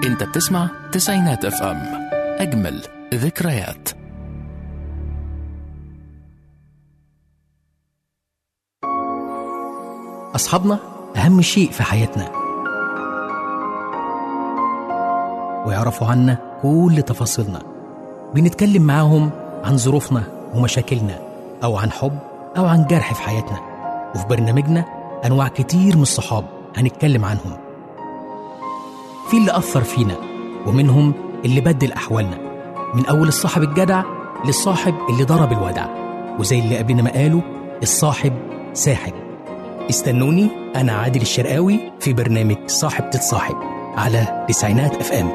انت بتسمع تسعينات اف ام اجمل ذكريات أصحابنا أهم شيء في حياتنا ويعرفوا عنا كل تفاصيلنا بنتكلم معاهم عن ظروفنا ومشاكلنا أو عن حب أو عن جرح في حياتنا وفي برنامجنا أنواع كتير من الصحاب هنتكلم عنهم في اللي أثر فينا ومنهم اللي بدل أحوالنا من أول الصاحب الجدع للصاحب اللي ضرب الودع وزي اللي قبلنا ما قالوا الصاحب ساحب استنوني أنا عادل الشرقاوي في برنامج صاحب تتصاحب على تسعينات اف ام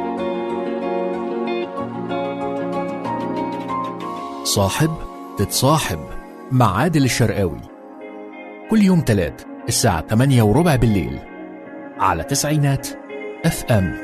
صاحب تتصاحب مع عادل الشرقاوي كل يوم تلات الساعة 8 وربع بالليل على تسعينات اف ام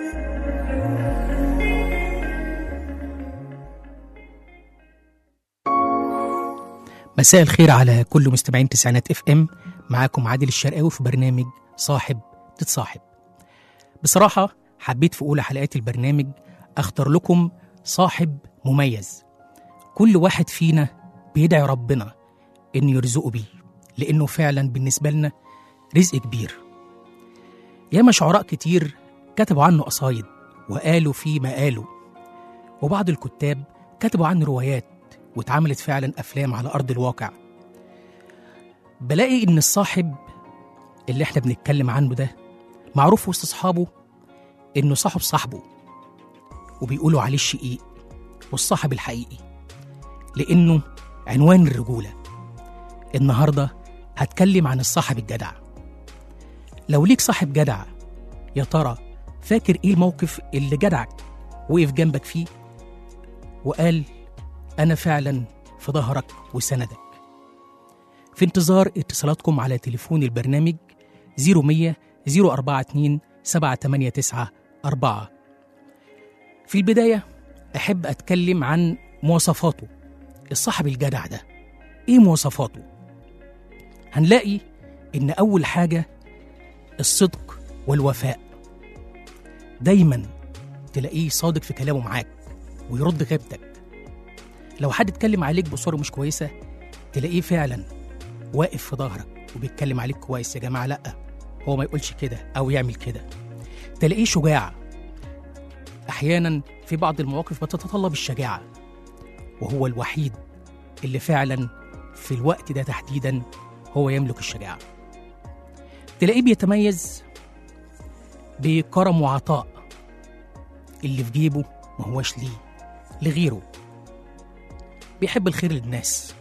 مساء الخير على كل مستمعين تسعينات اف ام معاكم عادل الشرقاوي في برنامج صاحب تتصاحب بصراحة حبيت في أولى حلقات البرنامج أختار لكم صاحب مميز كل واحد فينا بيدعي ربنا إنه يرزقه بيه لأنه فعلا بالنسبة لنا رزق كبير ياما شعراء كتير كتبوا عنه قصايد وقالوا فيه ما قالوا وبعض الكتاب كتبوا عنه روايات واتعملت فعلا أفلام على أرض الواقع بلاقي إن الصاحب اللي احنا بنتكلم عنه ده معروف وسط أصحابه إنه صاحب صاحبه وبيقولوا عليه الشقيق والصاحب الحقيقي لأنه عنوان الرجولة النهاردة هتكلم عن الصاحب الجدع لو ليك صاحب جدع يا ترى فاكر ايه الموقف اللي جدعك وقف جنبك فيه وقال انا فعلا في ظهرك وسندك في انتظار اتصالاتكم على تليفون البرنامج 0100 042 789 4 في البداية أحب أتكلم عن مواصفاته الصاحب الجدع ده إيه مواصفاته؟ هنلاقي إن أول حاجة الصدق والوفاء دايما تلاقيه صادق في كلامه معاك ويرد غيبتك لو حد اتكلم عليك بصورة مش كويسة تلاقيه فعلا واقف في ظهرك وبيتكلم عليك كويس يا جماعة لأ هو ما يقولش كده أو يعمل كده تلاقيه شجاع أحيانا في بعض المواقف بتتطلب الشجاعة وهو الوحيد اللي فعلا في الوقت ده تحديدا هو يملك الشجاعة تلاقيه بيتميز بكرم وعطاء اللي في جيبه ما هوش ليه لغيره بيحب الخير للناس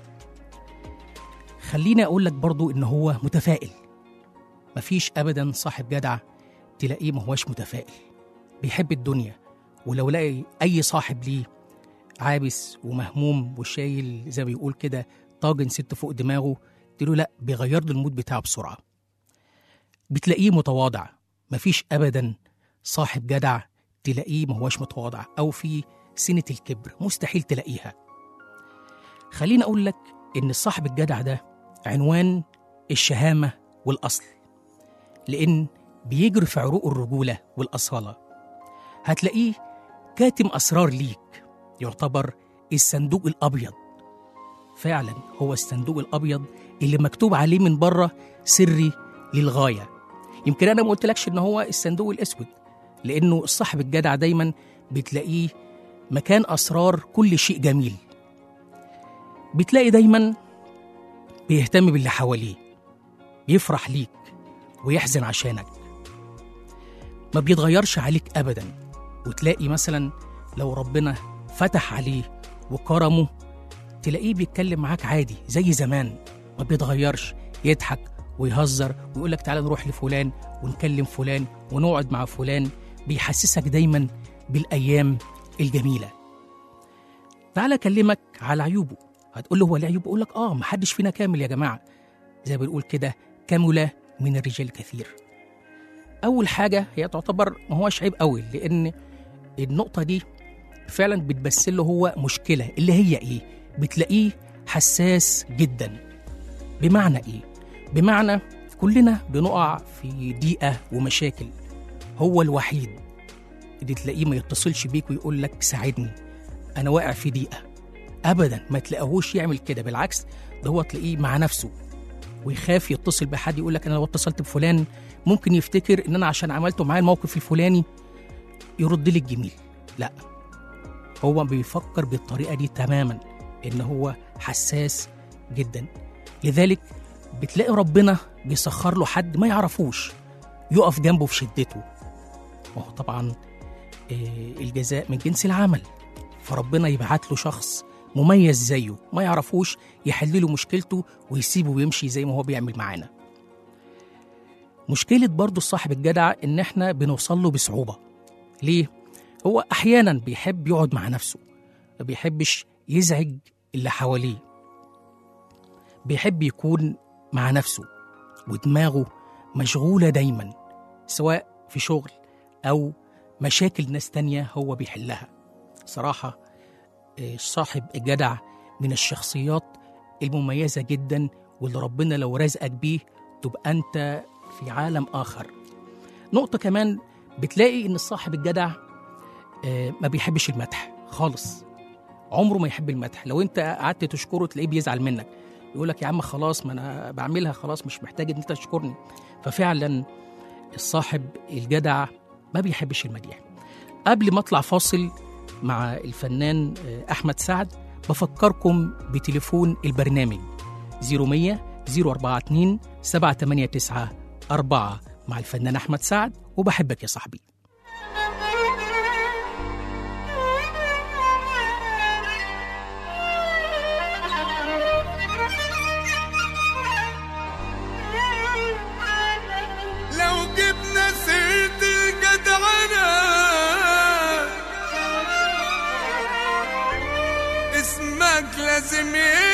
خليني اقول لك برضو ان هو متفائل مفيش ابدا صاحب جدع تلاقيه ما هوش متفائل بيحب الدنيا ولو لاقي اي صاحب ليه عابس ومهموم وشايل زي ما بيقول كده طاجن ست فوق دماغه تقول له لا بيغير له المود بتاعه بسرعه بتلاقيه متواضع مفيش ابدا صاحب جدع تلاقيه ما هوش متواضع او في سنه الكبر مستحيل تلاقيها خليني اقول لك ان الصاحب الجدع ده عنوان الشهامه والاصل لان بيجري في عروق الرجوله والاصاله هتلاقيه كاتم اسرار ليك يعتبر الصندوق الابيض فعلا هو الصندوق الابيض اللي مكتوب عليه من بره سري للغايه يمكن انا ما قلتلكش ان هو الصندوق الاسود لانه الصاحب الجدع دايما بتلاقيه مكان اسرار كل شيء جميل بتلاقي دايما بيهتم باللي حواليه بيفرح ليك ويحزن عشانك ما بيتغيرش عليك ابدا وتلاقي مثلا لو ربنا فتح عليه وكرمه تلاقيه بيتكلم معاك عادي زي زمان ما بيتغيرش يضحك ويهزر ويقول لك تعالى نروح لفلان ونكلم فلان ونقعد مع فلان بيحسسك دايما بالايام الجميله تعالى اكلمك على عيوبه هتقول له هو ليه عيوب اقول لك اه محدش فينا كامل يا جماعه زي ما بنقول كده كمل من الرجال كثير اول حاجه هي تعتبر ما هوش عيب قوي لان النقطه دي فعلا بتبسل له هو مشكله اللي هي ايه بتلاقيه حساس جدا بمعنى ايه بمعنى كلنا بنقع في ضيقه ومشاكل هو الوحيد اللي تلاقيه ما يتصلش بيك ويقول لك ساعدني انا واقع في ضيقه ابدا ما تلاقيهوش يعمل كده بالعكس ده هو تلاقيه مع نفسه ويخاف يتصل بحد يقول لك انا لو اتصلت بفلان ممكن يفتكر ان انا عشان عملته معاه الموقف الفلاني يرد لي الجميل لا هو بيفكر بالطريقه دي تماما ان هو حساس جدا لذلك بتلاقي ربنا بيسخر له حد ما يعرفوش يقف جنبه في شدته وهو طبعا آه، الجزاء من جنس العمل فربنا يبعت له شخص مميز زيه ما يعرفوش يحل له مشكلته ويسيبه ويمشي زي ما هو بيعمل معانا مشكلة برضه الصاحب الجدع إن إحنا بنوصل له بصعوبة ليه؟ هو أحيانا بيحب يقعد مع نفسه ما بيحبش يزعج اللي حواليه بيحب يكون مع نفسه ودماغه مشغولة دايما سواء في شغل أو مشاكل ناس تانية هو بيحلها صراحة آه، صاحب الجدع من الشخصيات المميزة جدا واللي ربنا لو رزقك بيه تبقى أنت في عالم آخر نقطة كمان بتلاقي إن الصاحب الجدع آه، ما بيحبش المدح خالص عمره ما يحب المدح لو انت قعدت تشكره تلاقيه بيزعل منك يقول لك يا عم خلاص ما انا بعملها خلاص مش محتاج ان انت تشكرني ففعلا الصاحب الجدع ما بيحبش المديح قبل ما اطلع فاصل مع الفنان آه، احمد سعد بفكركم بتليفون البرنامج 0100 042 789 4 مع الفنان احمد سعد وبحبك يا صاحبي لو جبنا سيرة الجدعنة اسمك لازم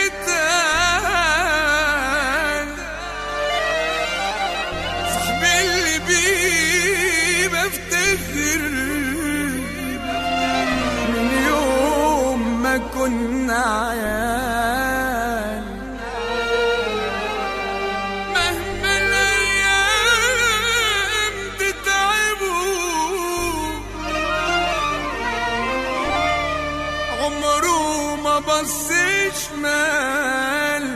يتقال صاحبي اللي بيه بفتخر من يوم ما كنا عيال مهما الايام تتعبوا عمره ما بص شمال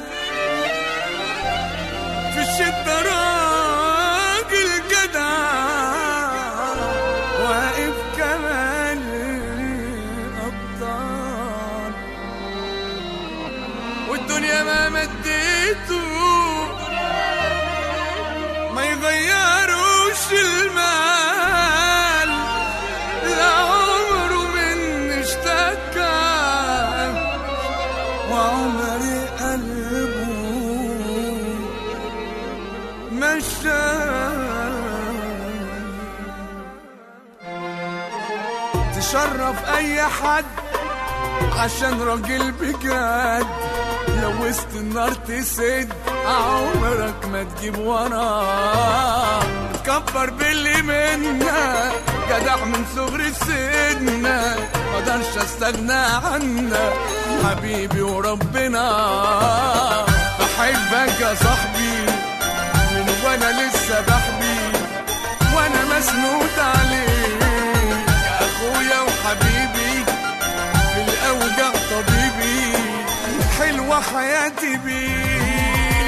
في الشدة راجل جدع واقف كمان الأبطال والدنيا ما مديته ما يغيروش المال لا عمره من اشتكى وعمري قلبه مشى تشرف اي حد عشان راجل بجد لو وسط النار تسد عمرك ما تجيب وراه تكبر باللي منا جدع من صغر السن مقدرش استغنى عنك حبيبي وربنا بحبك يا صاحبي من وانا لسه بحبي وانا مسنود عليك يا اخويا وحبيبي في الاوجع طبيبي حلوه حياتي بيك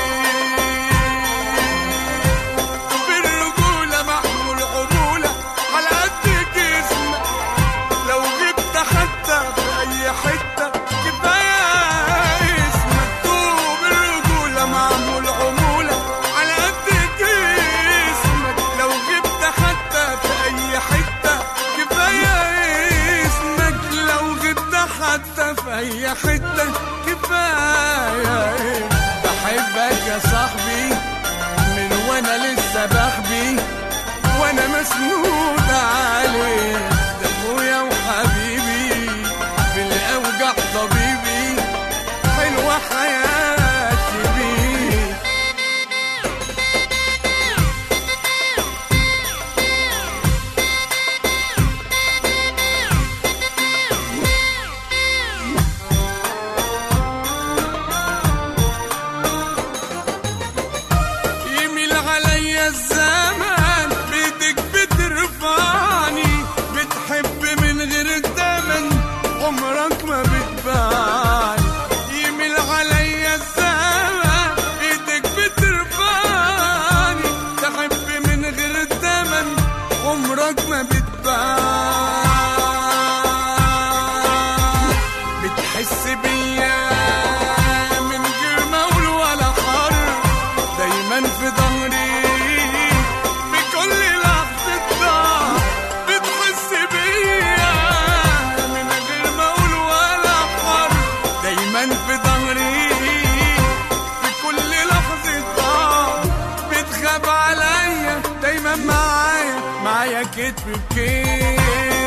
بالرجوله محمول عموله على قد جسمك لو جبت حتى في اي حته كفايه اسمك دوب الرجوله معمول عموله على قد جسمك لو جبت حتى في اي حته كفايه اسمك لو جبت حتى في اي حته كفايه بحبك يا صاحبي من وانا لسه بحبي وانا مسنود عليك ده ابويا وحبيبي في الاوجع طبيبي حلوه حياتي بيك يميل عليا الزمان بيدك بترفعني معايا معايا كتف بكيف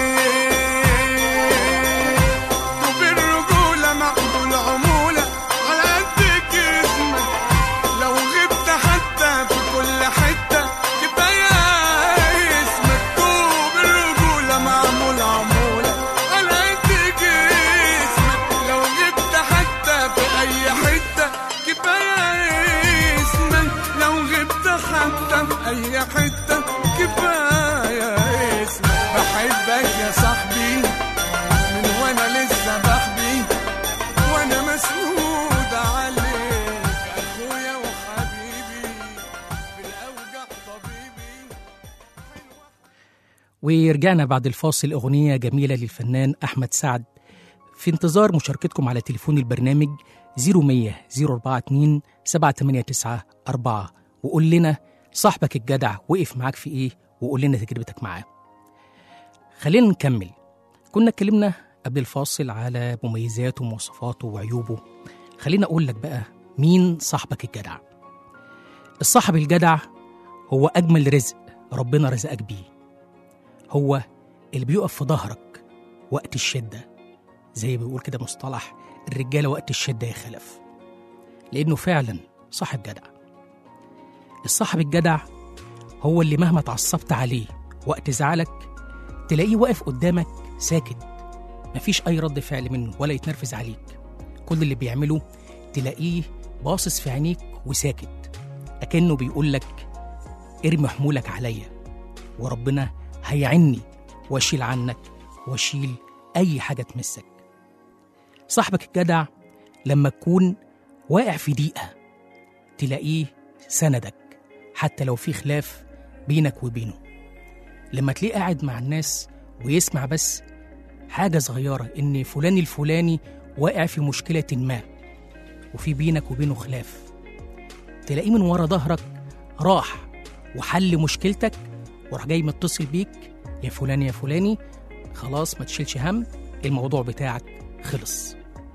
طب الرجولة مقبول عمولة على قد جسمك لو غبت حتى في كل حتة كفاية اسمك طوب الرجولة معمول عمولة على قد جسمك لو غبت حتى في أي حتة كفاية اسمك لو غبت حتى في أي حتة كفاية اسمك بحبك يا صاحبي من وانا لسه بحبي وانا مسنود عليك اخويا وحبيبي في الاوجع طبيبي ورجعنا بعد الفاصل أغنية جميلة للفنان أحمد سعد في انتظار مشاركتكم على تليفون البرنامج 0100 042 789 4 وقول لنا صاحبك الجدع وقف معاك في إيه وقول لنا تجربتك معاه خلينا نكمل كنا اتكلمنا قبل الفاصل على مميزاته ومواصفاته وعيوبه خلينا أقول لك بقى مين صاحبك الجدع الصاحب الجدع هو أجمل رزق ربنا رزقك بيه هو اللي بيقف في ظهرك وقت الشدة زي ما بيقول كده مصطلح الرجالة وقت الشدة يخلف لأنه فعلا صاحب جدع الصاحب الجدع هو اللي مهما اتعصبت عليه وقت زعلك تلاقيه واقف قدامك ساكت مفيش أي رد فعل منه ولا يتنرفز عليك كل اللي بيعمله تلاقيه باصص في عينيك وساكت أكنه بيقول لك ارمي حمولك عليا وربنا هيعني واشيل عنك واشيل اي حاجه تمسك صاحبك الجدع لما تكون واقع في ضيقه تلاقيه سندك حتى لو في خلاف بينك وبينه لما تلاقيه قاعد مع الناس ويسمع بس حاجه صغيره ان فلان الفلاني واقع في مشكله ما وفي بينك وبينه خلاف تلاقيه من ورا ظهرك راح وحل مشكلتك وراح جاي متصل بيك يا فلان يا فلاني خلاص ما تشيلش هم الموضوع بتاعك خلص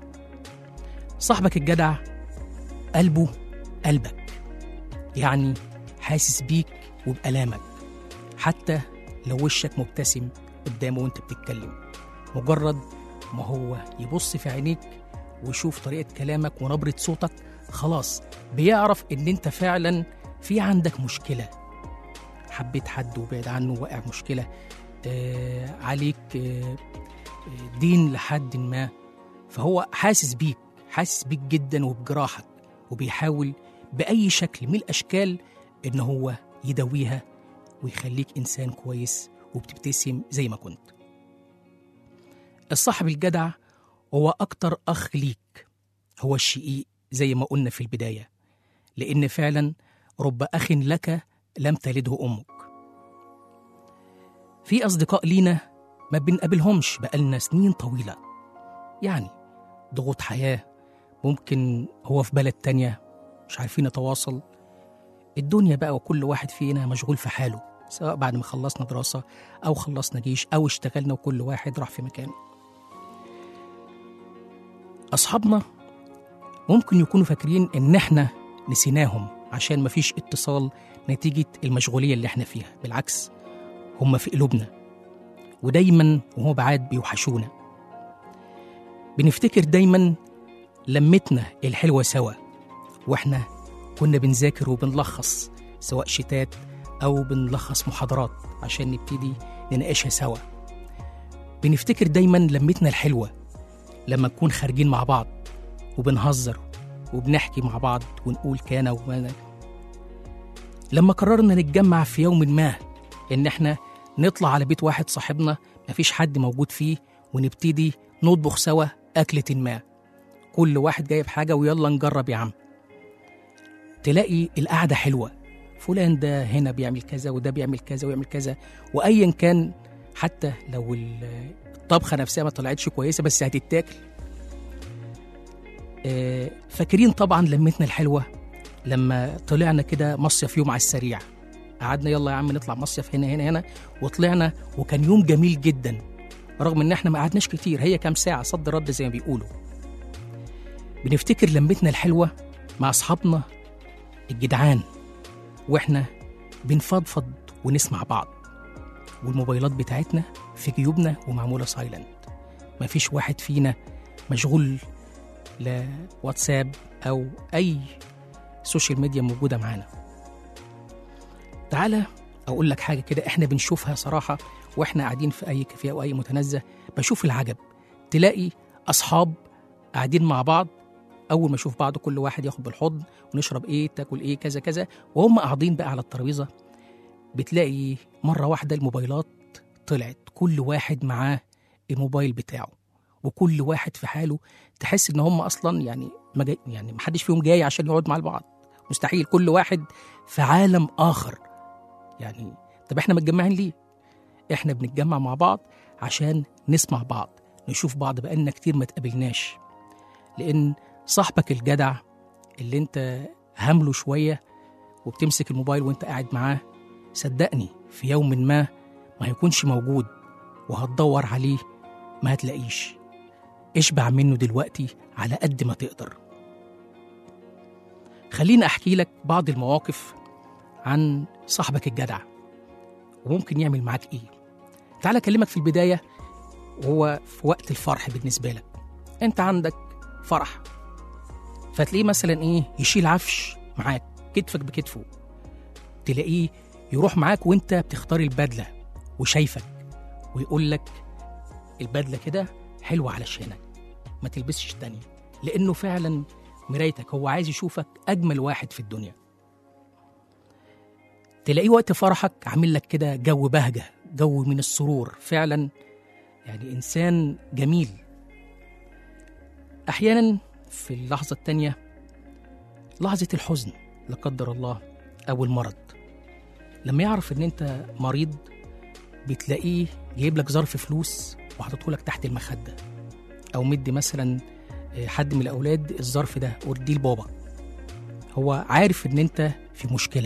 صاحبك الجدع قلبه قلبك يعني حاسس بيك وبألامك حتى لو وشك مبتسم قدامه وانت بتتكلم مجرد ما هو يبص في عينيك ويشوف طريقة كلامك ونبرة صوتك خلاص بيعرف ان انت فعلا في عندك مشكله حبيت حد وبعد عنه وقع مشكلة آه عليك آه آه، دين لحد ما فهو حاسس بيك حاسس بيك جدا وبجراحك وبيحاول بأي شكل من الأشكال إن هو يداويها ويخليك إنسان كويس وبتبتسم زي ما كنت الصاحب الجدع هو أكتر أخ ليك هو الشقيق زي ما قلنا في البداية لأن فعلا رب أخ لك لم تلده أمك في أصدقاء لينا ما بنقابلهمش بقالنا سنين طويلة يعني ضغوط حياة ممكن هو في بلد تانية مش عارفين نتواصل الدنيا بقى وكل واحد فينا مشغول في حاله سواء بعد ما خلصنا دراسة أو خلصنا جيش أو اشتغلنا وكل واحد راح في مكانه أصحابنا ممكن يكونوا فاكرين إن إحنا نسيناهم عشان مفيش اتصال نتيجة المشغولية اللي إحنا فيها بالعكس هم في قلوبنا ودايما وهو بعاد بيوحشونا بنفتكر دايما لمتنا الحلوة سوا واحنا كنا بنذاكر وبنلخص سواء شتات أو بنلخص محاضرات عشان نبتدي نناقشها سوا بنفتكر دايما لمتنا الحلوة لما نكون خارجين مع بعض وبنهزر وبنحكي مع بعض ونقول كان وما لما قررنا نتجمع في يوم ما إن إحنا نطلع على بيت واحد صاحبنا مفيش حد موجود فيه ونبتدي نطبخ سوا أكلة ما كل واحد جايب حاجة ويلا نجرب يا عم تلاقي القعدة حلوة فلان ده هنا بيعمل كذا وده بيعمل كذا ويعمل كذا وأيا كان حتى لو ال- الطبخة نفسها ما طلعتش كويسة بس هتتاكل آه، فاكرين طبعا لمتنا الحلوة لما طلعنا كده مصيف يوم على السريع قعدنا يلا يا عم نطلع مصيف هنا هنا هنا وطلعنا وكان يوم جميل جدا رغم ان احنا ما قعدناش كتير هي كام ساعة صد رد زي ما بيقولوا بنفتكر لمتنا الحلوة مع أصحابنا الجدعان واحنا بنفضفض ونسمع بعض والموبايلات بتاعتنا في جيوبنا ومعمولة سايلنت مفيش واحد فينا مشغول لا واتساب أو أي سوشيال ميديا موجودة معانا تعالى أقول لك حاجة كده إحنا بنشوفها صراحة وإحنا قاعدين في أي كافيه أو أي متنزه بشوف العجب تلاقي أصحاب قاعدين مع بعض أول ما يشوف بعض كل واحد ياخد بالحضن ونشرب إيه تاكل إيه كذا كذا وهم قاعدين بقى على الترابيزة بتلاقي مرة واحدة الموبايلات طلعت كل واحد معاه الموبايل بتاعه وكل واحد في حاله تحس ان هم اصلا يعني ما جاي يعني ما حدش فيهم جاي عشان يقعد مع بعض مستحيل كل واحد في عالم اخر يعني طب احنا متجمعين ليه احنا بنتجمع مع بعض عشان نسمع بعض نشوف بعض بقالنا كتير ما تقابلناش لان صاحبك الجدع اللي انت هامله شويه وبتمسك الموبايل وانت قاعد معاه صدقني في يوم ما ما هيكونش موجود وهتدور عليه ما هتلاقيش اشبع منه دلوقتي على قد ما تقدر خليني احكي لك بعض المواقف عن صاحبك الجدع وممكن يعمل معاك ايه تعال اكلمك في البدايه وهو في وقت الفرح بالنسبه لك انت عندك فرح فتلاقيه مثلا ايه يشيل عفش معاك كتفك بكتفه تلاقيه يروح معاك وانت بتختار البدله وشايفك ويقول لك البدله كده حلوه علشانك ما تلبسش تانية لانه فعلا مرايتك هو عايز يشوفك اجمل واحد في الدنيا تلاقيه وقت فرحك عامل لك كده جو بهجه جو من السرور فعلا يعني انسان جميل احيانا في اللحظه التانية لحظه الحزن لا قدر الله او المرض لما يعرف ان انت مريض بتلاقيه جايب لك ظرف فلوس وحاططه لك تحت المخده او مدي مثلا حد من الاولاد الظرف ده ورديه لبابا هو عارف ان انت في مشكله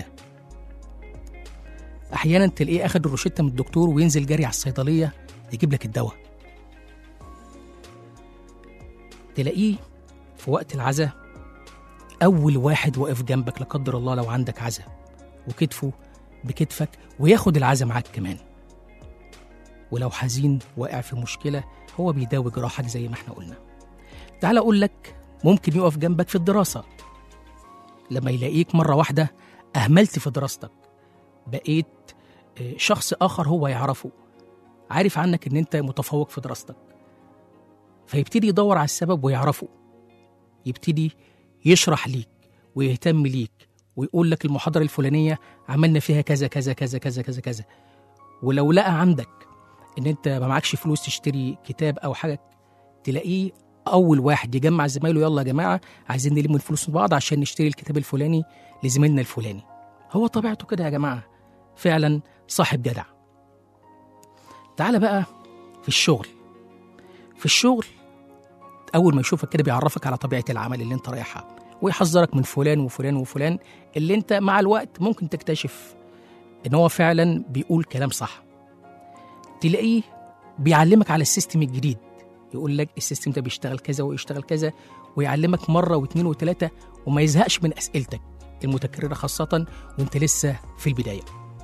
احيانا تلاقيه اخد الروشته من الدكتور وينزل جري على الصيدليه يجيب لك الدواء تلاقيه في وقت العزاء اول واحد واقف جنبك لا قدر الله لو عندك عزاء وكتفه بكتفك وياخد العزاء معاك كمان ولو حزين واقع في مشكله هو بيداوي جراحك زي ما احنا قلنا تعال اقول لك ممكن يقف جنبك في الدراسه لما يلاقيك مره واحده اهملت في دراستك بقيت شخص اخر هو يعرفه عارف عنك ان انت متفوق في دراستك فيبتدي يدور على السبب ويعرفه يبتدي يشرح ليك ويهتم ليك ويقول لك المحاضره الفلانيه عملنا فيها كذا كذا كذا كذا كذا كذا ولو لقى عندك ان انت ما معكش فلوس تشتري كتاب او حاجه تلاقيه اول واحد يجمع زمايله يلا يا جماعه عايزين نلم الفلوس من بعض عشان نشتري الكتاب الفلاني لزميلنا الفلاني هو طبيعته كده يا جماعه فعلا صاحب جدع تعال بقى في الشغل في الشغل اول ما يشوفك كده بيعرفك على طبيعه العمل اللي انت رايحها ويحذرك من فلان وفلان وفلان اللي انت مع الوقت ممكن تكتشف ان هو فعلا بيقول كلام صح تلاقيه بيعلمك على السيستم الجديد يقول لك السيستم ده بيشتغل كذا ويشتغل كذا ويعلمك مره واثنين وثلاثه وما يزهقش من اسئلتك المتكرره خاصه وانت لسه في البدايه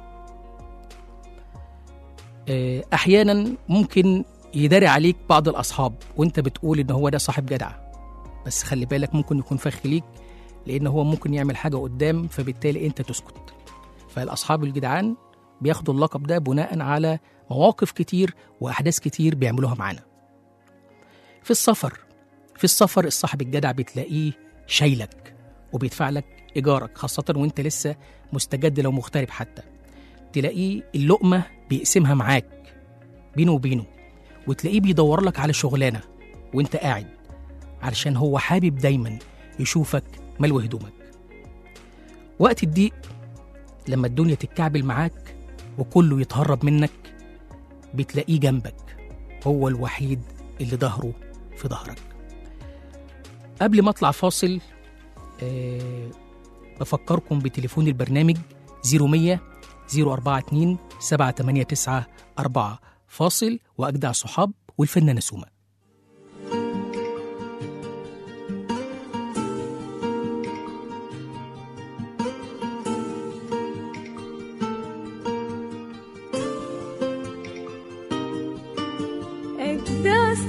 احيانا ممكن يداري عليك بعض الاصحاب وانت بتقول ان هو ده صاحب جدع بس خلي بالك ممكن يكون فخ ليك لان هو ممكن يعمل حاجه قدام فبالتالي انت تسكت فالاصحاب الجدعان بياخدوا اللقب ده بناء على مواقف كتير واحداث كتير بيعملوها معانا في السفر في السفر الصاحب الجدع بتلاقيه شايلك وبيدفع لك ايجارك خاصه وانت لسه مستجد لو مغترب حتى تلاقيه اللقمه بيقسمها معاك بينه وبينه وتلاقيه بيدور لك على شغلانه وانت قاعد علشان هو حابب دايما يشوفك ملو هدومك وقت الضيق لما الدنيا تتكعبل معاك وكله يتهرب منك بتلاقيه جنبك هو الوحيد اللي ظهره في ظهرك قبل ما اطلع فاصل أه بفكركم بتليفون البرنامج 0100 042 789 4 فاصل واجدع صحاب والفنانه سومه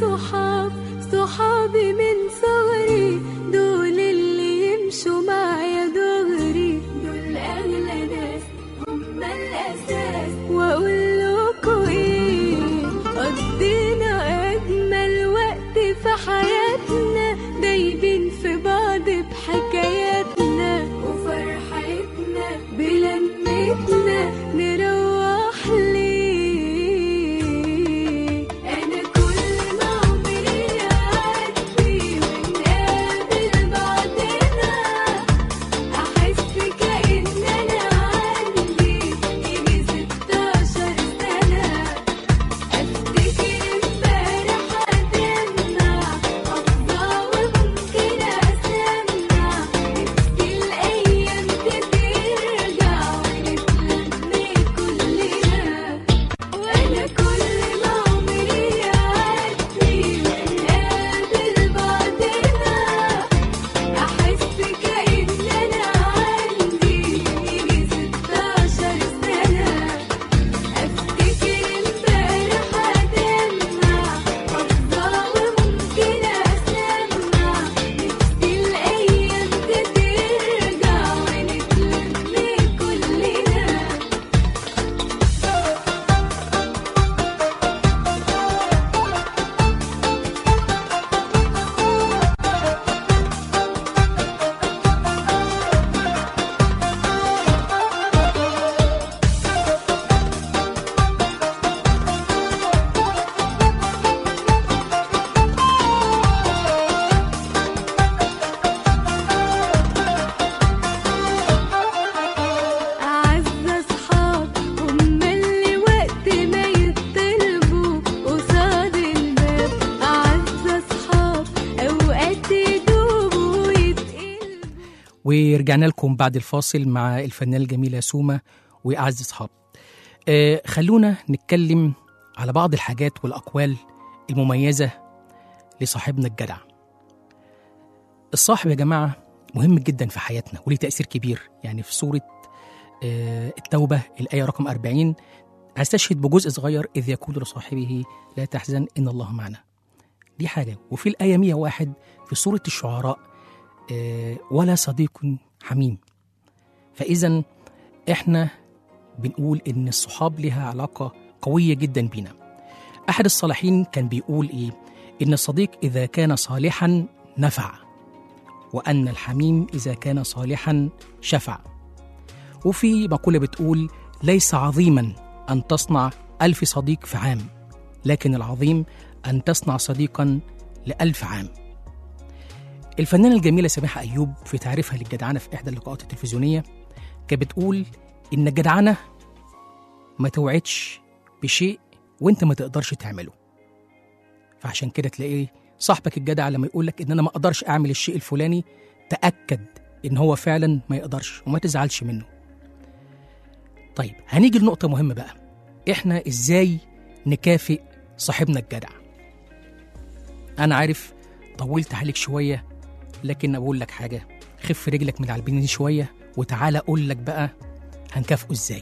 صحاب صحابي من صغري دول اللي يمشوا معايا دغري دول أغلى ناس هم الأساس وأقول لكم إيه قضينا أجمل وقت في حياتنا دايبين في بعض بحكاياتنا وفرحتنا بلمتنا نروح ليه أنا كل ما عمري يعدي ونقابل بعضنا أحس كأن أنا عندي يجي ستاشر سنة أفتكر امبارح أدمع أفضى وممكن أسمع نفسي الأيام ترجع ونتلم كلنا وأنا كل ما عمري يعدي ونقابل بعضنا أحس كأن أنا عندي يجي ستاشر سنة أفتكر امبارح أدمع أفضى وممكن أسمع نفسي الأيام ترجع ونتلم كلنا أعز أصحاب هم اللي وقت ما يطلبوا قصاد الباب أعز أصحاب أوقات يدوبوا ويتقلبوا ورجعنا لكم بعد الفاصل مع الفنانة الجميلة سومة وأعز أصحاب آه خلونا نتكلم على بعض الحاجات والأقوال المميزة لصاحبنا الجدع الصاحب يا جماعة مهم جدا في حياتنا وليه تأثير كبير يعني في سورة آه التوبة الآية رقم 40 هستشهد بجزء صغير إذ يقول لصاحبه لا تحزن إن الله معنا دي حاجة وفي الآية 101 في سورة الشعراء آه، ولا صديق حميم فإذا إحنا بنقول إن الصحاب لها علاقة قوية جدا بينا أحد الصالحين كان بيقول إيه إن الصديق إذا كان صالحا نفع وأن الحميم إذا كان صالحا شفع وفي مقولة بتقول ليس عظيما أن تصنع ألف صديق في عام لكن العظيم أن تصنع صديقا لألف عام الفنانة الجميلة سماحة أيوب في تعريفها للجدعنة في إحدى اللقاءات التلفزيونية كانت بتقول إن الجدعنة ما توعدش بشيء وأنت ما تقدرش تعمله فعشان كده تلاقيه صاحبك الجدع لما يقول لك إن أنا ما أقدرش أعمل الشيء الفلاني تأكد إن هو فعلا ما يقدرش وما تزعلش منه طيب هنيجي لنقطة مهمة بقى إحنا إزاي نكافئ صاحبنا الجدع أنا عارف طولت عليك شوية لكن أقول لك حاجة خف رجلك من على البنين شوية وتعالى أقول لك بقى هنكافئه إزاي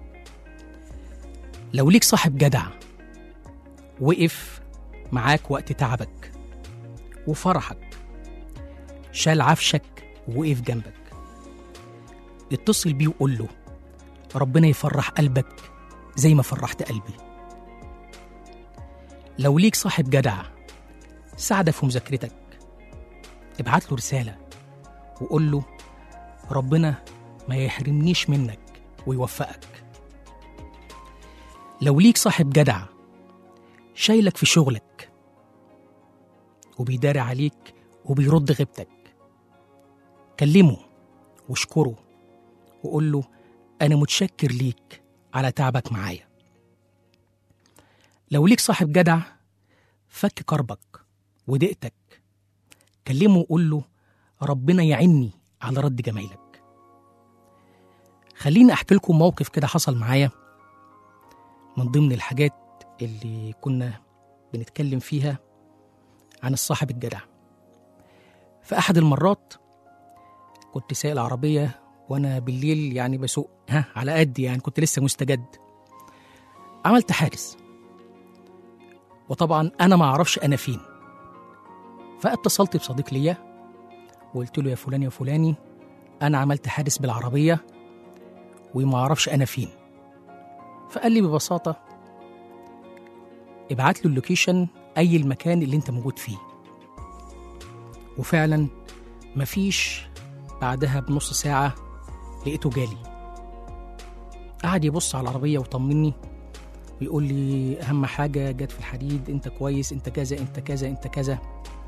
لو ليك صاحب جدع وقف معاك وقت تعبك وفرحك شال عفشك ووقف جنبك اتصل بيه وقول له ربنا يفرح قلبك زي ما فرحت قلبي لو ليك صاحب جدع ساعدك في مذاكرتك ابعت له رسالة وقول له ربنا ما يحرمنيش منك ويوفقك لو ليك صاحب جدع شايلك في شغلك وبيداري عليك وبيرد غيبتك كلمه واشكره وقول له أنا متشكر ليك على تعبك معايا لو ليك صاحب جدع فك كربك وضيقتك كلمه وقول له ربنا يعيني على رد جمايلك خليني أحكي لكم موقف كده حصل معايا من ضمن الحاجات اللي كنا بنتكلم فيها عن الصاحب الجدع في أحد المرات كنت سايق العربية وأنا بالليل يعني بسوق ها على قد يعني كنت لسه مستجد عملت حادث وطبعا انا ما اعرفش انا فين فاتصلت بصديق ليا وقلت له يا فلان يا فلاني انا عملت حادث بالعربيه وما اعرفش انا فين فقال لي ببساطه ابعت له اللوكيشن اي المكان اللي انت موجود فيه وفعلا مفيش بعدها بنص ساعه لقيته جالي قعد يبص على العربيه وطمني ويقول لي اهم حاجه جت في الحديد انت كويس انت كذا انت كذا انت كذا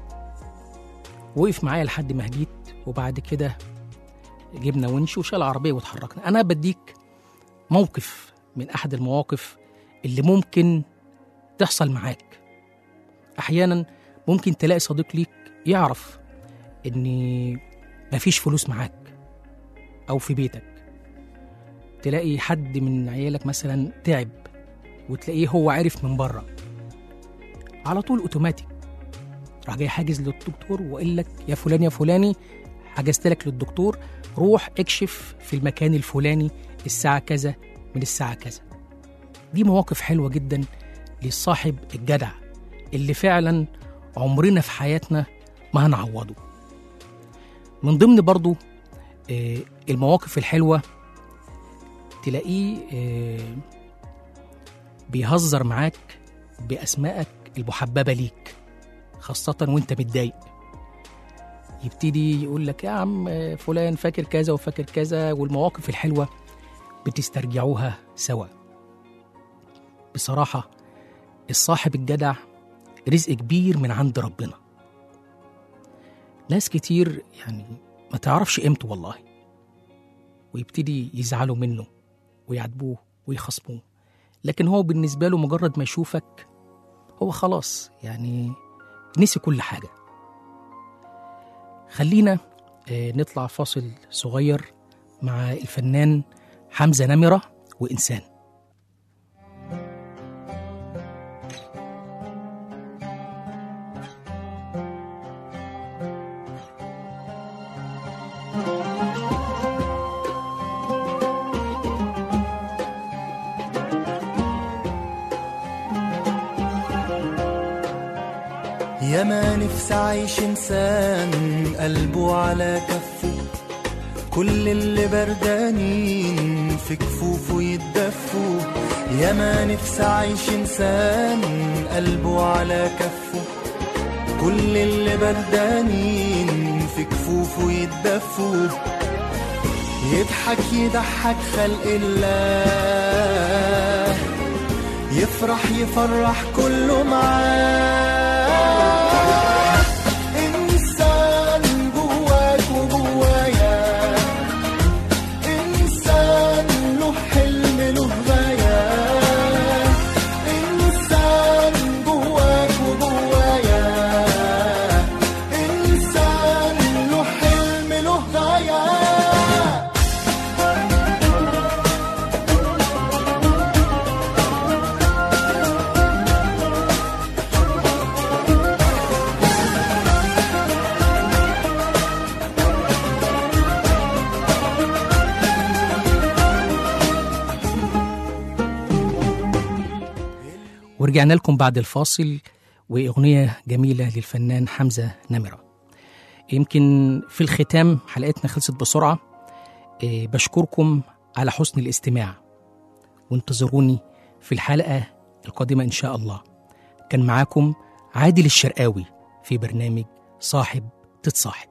وقف معايا لحد ما هديت وبعد كده جبنا ونش وشال العربيه واتحركنا انا بديك موقف من احد المواقف اللي ممكن تحصل معاك احيانا ممكن تلاقي صديق ليك يعرف ان مفيش فلوس معاك او في بيتك تلاقي حد من عيالك مثلا تعب وتلاقيه هو عارف من بره على طول اوتوماتيك راح جاي حاجز للدكتور وقال لك يا فلان يا فلاني حجزت لك للدكتور روح اكشف في المكان الفلاني الساعة كذا من الساعة كذا دي مواقف حلوة جدا للصاحب الجدع اللي فعلا عمرنا في حياتنا ما هنعوضه من ضمن برضو آه، المواقف الحلوة تلاقيه آه، بيهزر معاك بأسمائك المحببة ليك خاصة وانت متضايق يبتدي يقول لك يا عم آه، فلان فاكر كذا وفاكر كذا والمواقف الحلوة بتسترجعوها سوا بصراحة الصاحب الجدع رزق كبير من عند ربنا ناس كتير يعني ما تعرفش قيمته والله ويبتدي يزعلوا منه ويعاتبوه ويخصموه لكن هو بالنسبة له مجرد ما يشوفك هو خلاص يعني نسي كل حاجة خلينا آه، نطلع فاصل صغير مع الفنان حمزة نمرة وإنسان يا ما نفسي عايش انسان قلبه على كفه كل اللي بردانين في كفوفه يتدفوا يا ما نفسي عايش انسان قلبه على كفه كل اللي بردانين في كفوفه يتدفوا يضحك يضحك خلق الله يفرح يفرح كله معاه إنسان جواك وجوايا إنسان له حلم له غاية إنسان جواك وجوايا إنسان له حلم له غاية ورجعنا لكم بعد الفاصل وأغنية جميلة للفنان حمزة نمرة يمكن في الختام حلقتنا خلصت بسرعة إيه، بشكركم على حسن الاستماع وانتظروني في الحلقة القادمة إن شاء الله كان معاكم عادل الشرقاوي في برنامج صاحب تتصاحب